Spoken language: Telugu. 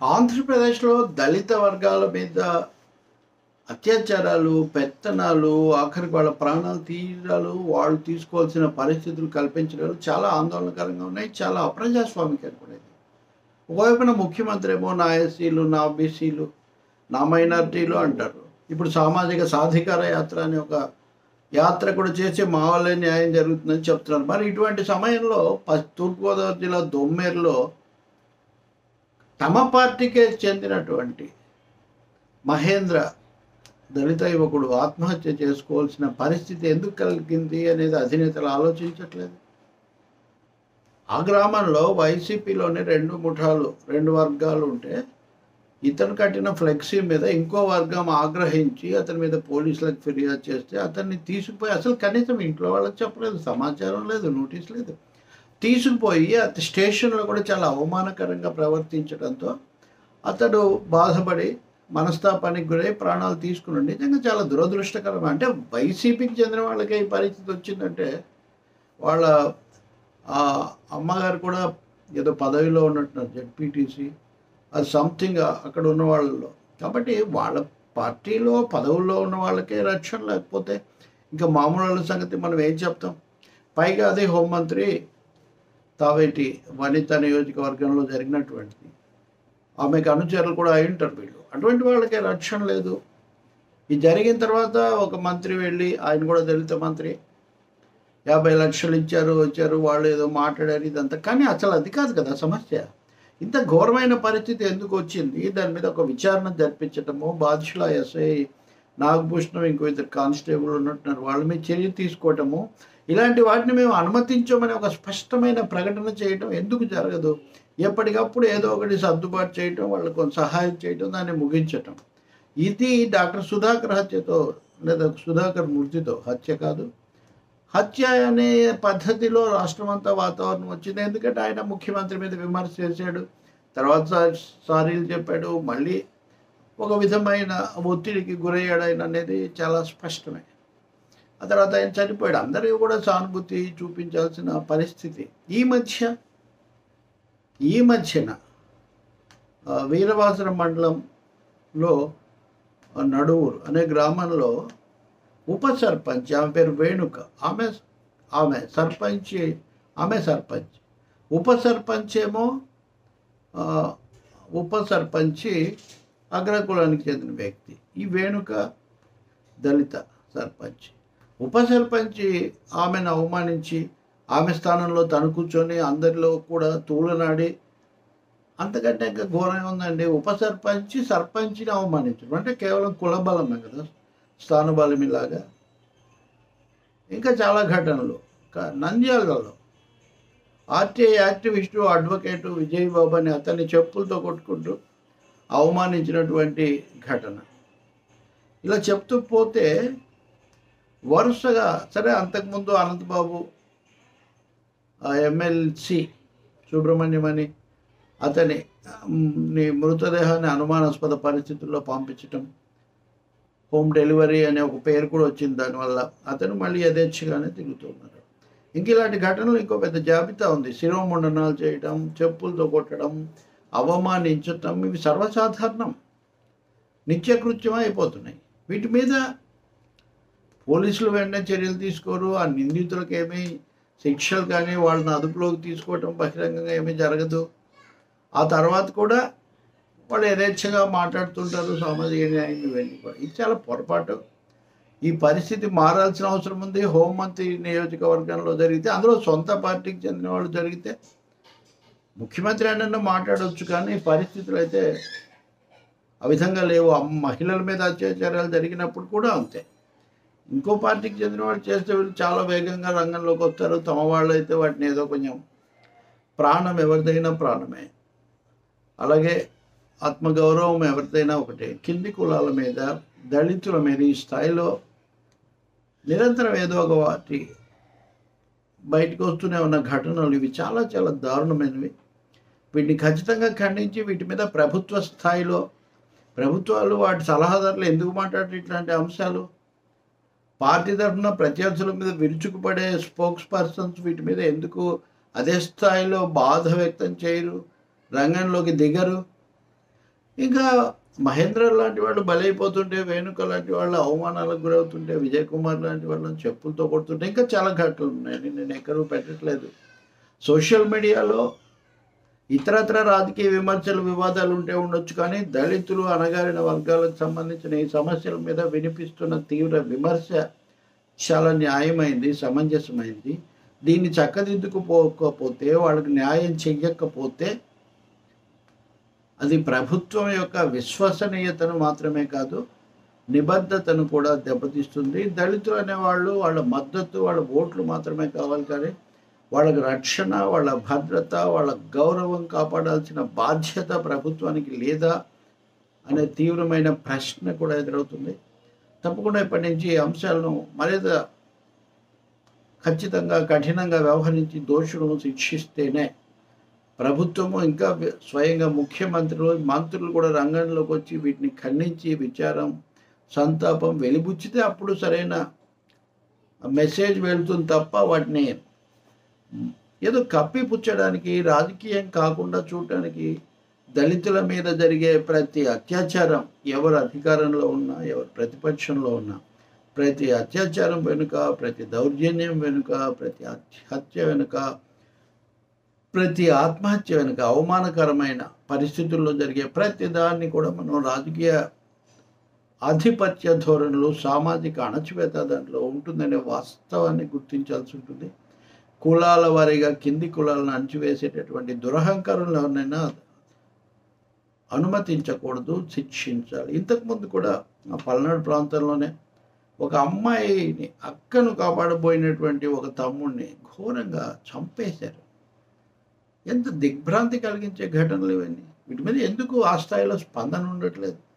ఆంధ్రప్రదేశ్లో దళిత వర్గాల మీద అత్యాచారాలు పెత్తనాలు ఆఖరికి వాళ్ళ ప్రాణాలు తీయడాలు వాళ్ళు తీసుకోవాల్సిన పరిస్థితులు కల్పించడాలు చాలా ఆందోళనకరంగా ఉన్నాయి చాలా అప్రజాస్వామికంగా కూడా ఇది. ఒకవైపున ముఖ్యమంత్రి ఏమో నా ఎస్సీలు నా బీసీలు నా మైనారిటీలు అంటారు ఇప్పుడు సామాజిక సాధికార యాత్ర అనే ఒక యాత్ర కూడా చేసి మా వాళ్ళే న్యాయం జరుగుతుందని చెప్తున్నారు మరి ఇటువంటి సమయంలో ప- తూర్పుగోదావరి జిల్లా దొమ్మేరులో తమ పార్టీకే చెందినటువంటి మహేంద్ర దళిత యువకుడు ఆత్మహత్య చేసుకోవాల్సిన పరిస్థితి ఎందుకు కలిగింది అనేది అధినేతలు ఆలోచించట్లేదు ఆ గ్రామంలో వైసీపీలోని రెండు ముఠాలు రెండు వర్గాలు ఉంటే ఇతను కట్టిన ఫ్లెక్సీ మీద ఇంకో వర్గం ఆగ్రహించి అతని మీద పోలీసులకు ఫిర్యాదు చేస్తే అతన్ని తీసుకుపోయి అసలు కనీసం ఇంట్లో వాళ్ళకి చెప్పలేదు సమాచారం లేదు నోటీస్ లేదు తీసుకుపోయి అతని స్టేషన్లో కూడా చాలా అవమానకరంగా ప్రవర్తించడంతో అతడు బాధపడి మనస్తాపానికి గురై ప్రాణాలు తీసుకున్నాడు నిజంగా చాలా దురదృష్టకరం అంటే వైసీపీకి చెందిన వాళ్ళకే ఈ పరిస్థితి వచ్చిందంటే వాళ్ళ ఆ అమ్మగారు కూడా ఏదో పదవిలో ఉన్నట్టున్నారు జెడ్పీటీసీ అది సంథింగ్ అక్కడ ఉన్న వాళ్ళలో కాబట్టి వాళ్ళ పార్టీలో పదవుల్లో ఉన్న వాళ్ళకే రక్షణ లేకపోతే ఇంకా మామూలు వాళ్ళ సంగతి మనం ఏం చెప్తాం పైగా అదే హోంమంత్రి తావేటి వనిత నియోజకవర్గంలో జరిగినటువంటిది ఆమెకు అనుచరులు కూడా అయి ఉంటారు వీళ్ళు అటువంటి వాళ్ళకి రక్షణ లేదు ఇది జరిగిన తర్వాత ఒక మంత్రి వెళ్ళి ఆయన కూడా దళిత మంత్రి యాభై లక్షలు ఇచ్చారు వచ్చారు వాళ్ళు ఏదో మాట్లాడారు ఇదంతా కానీ అసలు అది కాదు కదా సమస్య ఇంత ఘోరమైన పరిస్థితి ఎందుకు వచ్చింది దాని మీద ఒక విచారణ జరిపించటము బాదుషుల ఎస్ఐ నాగభూషణం ఇంకో ఇద్దరు కానిస్టేబుల్ ఉన్నట్టున్నారు వాళ్ళ మీద చర్య తీసుకోవటము ఇలాంటి వాటిని మేము అనుమతించమని ఒక స్పష్టమైన ప్రకటన చేయటం ఎందుకు జరగదు ఎప్పటికప్పుడు ఏదో ఒకటి సర్దుబాటు చేయటం వాళ్ళకు కొంత సహాయం చేయటం దాన్ని ముగించటం ఇది డాక్టర్ సుధాకర్ హత్యతో లేదా సుధాకర్ మృతితో హత్య కాదు హత్య అనే పద్ధతిలో రాష్ట్రం అంతా వాతావరణం వచ్చింది ఎందుకంటే ఆయన ముఖ్యమంత్రి మీద విమర్శ చేశాడు తర్వాత సా- సారీలు చెప్పాడు మళ్ళీ ఒక విధమైన ఒత్తిడికి గురయ్యాడు ఆయన అనేది చాలా స్పష్టమే ఆ తర్వాత ఆయన చనిపోయాడు అందరికీ కూడా సానుభూతి చూపించాల్సిన పరిస్థితి ఈ మధ్య ఈ మధ్యన ఆ, వీరవాసరం మండలంలో ఆ, నడువురు అనే గ్రామంలో ఉప సర్పంచ్ ఆమె పేరు వేణుక ఆమె ఆమె సర్పంచ్ ఆమె సర్పంచ్ ఉప సర్పంచ్ ఏమో ఆ, ఉప సర్పంచ్ అగ్రకులానికి చెందిన వ్యక్తి ఈ వేణుక దళిత సర్పంచ్ ఉప సర్పంచ్ ఆమెను అవమానించి ఆమె స్థానంలో తను కూర్చొని అందరిలో కూడా తూలనాడి అంతకంటే ఇంకా ఘోరంగా ఉందండి ఉప సర్పంచ్ సర్పంచ్ని అవమానించడం అంటే కేవలం కుల బలమే కదా స్థానబలం ఇలాగా ఇంకా చాలా ఘటనలు క- నంద్యాలలో RTI activist advocate Vijay Babu అని అతన్ని చెప్పులతో కొట్టుకుంటూ అవమానించినటువంటి ఘటన ఇలా చెప్తూ పోతే వరుసగా సరే అంతకుముందు అనంతబాబు ఎమ్మెల్సీ సుబ్రహ్మణ్యం అని అతని మ్, ని మృతదేహాన్ని అనుమానాస్పద పరిస్థితుల్లో పంపించటం హోమ్ డెలివరీ అనే ఒక పేరు కూడా వచ్చింది దానివల్ల అతను మళ్ళీ యథేచ్ఛగానే తిరుగుతున్నారు ఇంక ఇలాంటి ఘటనలు ఇంకో పెద్ద జాబితా ఉంది శిరోముండనాలు చేయటం చెప్పులతో కొట్టడం అవమానించటం ఇవి సర్వసాధారణం నిత్యకృత్యం అయిపోతున్నాయి వీటి మీద పోలీసులు వెంటనే చర్యలు తీసుకోరు ఆ నిందితులకు ఏమీ శిక్షలు కానీ వాళ్ళని అదుపులోకి తీసుకోవటం బహిరంగంగా ఏమీ జరగదు ఆ తర్వాత కూడా వాళ్ళు యథేచ్ఛగా మాట్లాడుతుంటారు సామాజిక న్యాయం ఇవన్నీ కూడా ఇది చాలా పొరపాటు ఈ పరిస్థితి మారాల్సిన అవసరం ఉంది హోంమంత్రి నియోజకవర్గంలో జరిగితే అందులో సొంత పార్టీకి చెందిన వాళ్ళు జరిగితే ముఖ్యమంత్రి అన్న మాట్లాడవచ్చు కానీ పరిస్థితులు అయితే ఆ విధంగా లేవు అమ్మ- మహిళల మీద అత్యాచారాలు జరిగినప్పుడు కూడా అంతే ఇంకో పార్టీకి చెందిన వాళ్ళు చేస్తే వీళ్ళు చాలా వేగంగా రంగంలోకి వస్తారు తమ వాళ్ళు అయితే వాటిని ఏదో కొంచెం ప్రాణం ఎవరిదైనా ప్రాణమే అలాగే ఆత్మగౌరవం ఎవరిదైనా ఒకటే కింది కులాల మీద దళితుల మీద ఈ స్థాయిలో నిరంతరం ఏదో ఒక వాటి బయటకు వస్తూనే ఉన్న ఘటనలు ఇవి చాలా చాలా దారుణమైనవి వీటిని ఖచ్చితంగా ఖండించి వీటి మీద ప్రభుత్వ స్థాయిలో ప్రభుత్వాలు వాటి సలహాదారులు ఎందుకు మాట్లాడారు ఇట్లాంటి అంశాలు పార్టీ తరఫున ప్రత్యర్థుల మీద విరుచుకుపడే స్పోక్స్ పర్సన్స్ వీటి మీద ఎందుకు అదే స్థాయిలో బాధ వ్యక్తం చేయరు రంగంలోకి దిగరు ఇంకా మహేంద్ర లాంటి వాళ్ళు బలైపోతుంటే వేణుక లాంటి వాళ్ళు అవమానాలకు గురవుతుంటే విజయ్ కుమార్ లాంటి వాళ్ళని చెప్పులతో కొడుతుంటే ఇంకా చాలా ఘటనలు ఉన్నాయని నేను ఎక్కడూ పెట్టట్లేదు సోషల్ మీడియాలో ఇతరత్ర రాజకీయ విమర్శలు వివాదాలు ఉంటే ఉండొచ్చు కానీ దళితులు అణగారిన వర్గాలకు సంబంధించిన ఈ సమస్యల మీద వినిపిస్తున్న తీవ్ర విమర్శ చాలా న్యాయమైంది సమంజసమైంది దీన్ని చక్కదిద్దుకుపోకపోతే వాళ్ళకి న్యాయం చెయ్యకపోతే అది ప్రభుత్వం యొక్క విశ్వసనీయతను మాత్రమే కాదు నిబద్ధతను కూడా దెబ్బతీస్తుంది దళితులు అనేవాళ్ళు వాళ్ళ మద్దతు వాళ్ళ ఓట్లు మాత్రమే కావాలి కానీ వాళ్ళకి రక్షణ వాళ్ళ భద్రత వాళ్ళ గౌరవం కాపాడాల్సిన బాధ్యత ప్రభుత్వానికి లేదా అనే తీవ్రమైన ప్రశ్న కూడా ఎదురవుతుంది తప్పకుండా ఇప్పటి నుంచి ఈ అంశాలను మరింత ఖచ్చితంగా కఠినంగా వ్యవహరించి దోషులను శిక్షిస్తేనే ప్రభుత్వము ఇంకా వి- స్వయంగా ముఖ్యమంత్రులు మంత్రులు కూడా రంగంలోకి వచ్చి వీటిని ఖండించి విచారం సంతాపం వెలిబుచ్చితే అప్పుడు సరైన మెసేజ్ వెళ్తుంది తప్ప వాటిని ఏదో కప్పిపుచ్చడానికి రాజకీయం కాకుండా చూడటానికి దళితుల మీద జరిగే ప్రతి అత్యాచారం ఎవరు అధికారంలో ఉన్నా ఎవరు ప్రతిపక్షంలో ఉన్నా ప్రతి అత్యాచారం వెనుక ప్రతి దౌర్జన్యం వెనుక ప్రతి హత్య- హత్య వెనుక ప్రతి ఆత్మహత్య వెనుక అవమానకరమైన పరిస్థితుల్లో జరిగే ప్రతి దాన్ని కూడా మనం రాజకీయ ఆధిపత్య ధోరణులు సామాజిక అణచివేత దాంట్లో ఉంటుందనే వాస్తవాన్ని గుర్తించాల్సి ఉంటుంది కులాల వారీగా కింది కులాలను అణచివేసేటటువంటి దురహంకారంలో ఎవరినైనా అనుమతించకూడదు శిక్షించాలి ఇంతకుముందు కూడా ఆ పల్నాడు ప్రాంతంలోనే ఒక అమ్మాయిని అక్కను కాపాడబోయినటువంటి ఒక తమ్ముడిని ఘోరంగా చంపేశారు ఎంత దిగ్భ్రాంతి కలిగించే ఘటనలు ఇవన్నీ వీటి మీద ఎందుకు ఆ స్థాయిలో స్పందన ఉండట్లేదు